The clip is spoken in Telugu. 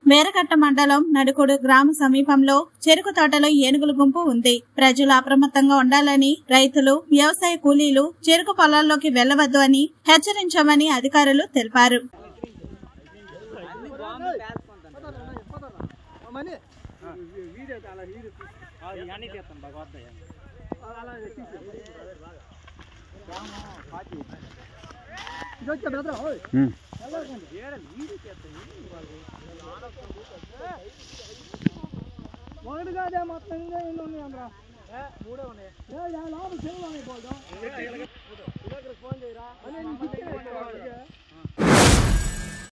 వేరకట్ట మండలం నడుకుడు గ్రామ సమీపంలో చెరుకు తోటలో ఏనుగుల గుంపు ఉంది ప్రజలు అప్రమత్తంగా ఉండాలని రైతులు వ్యవసాయ కూలీలు చెరుకు పొలాల్లోకి వెళ్లవద్దు అని హెచ్చరించామని అధికారులు తెలిపారు ఒకటి కాదే మొత్తం ఇంకా ఎన్ని ఉన్నాయి అందరా మూడే ఉన్నాయి లోపల చెరువు పోదాం ఫోన్ చేయరా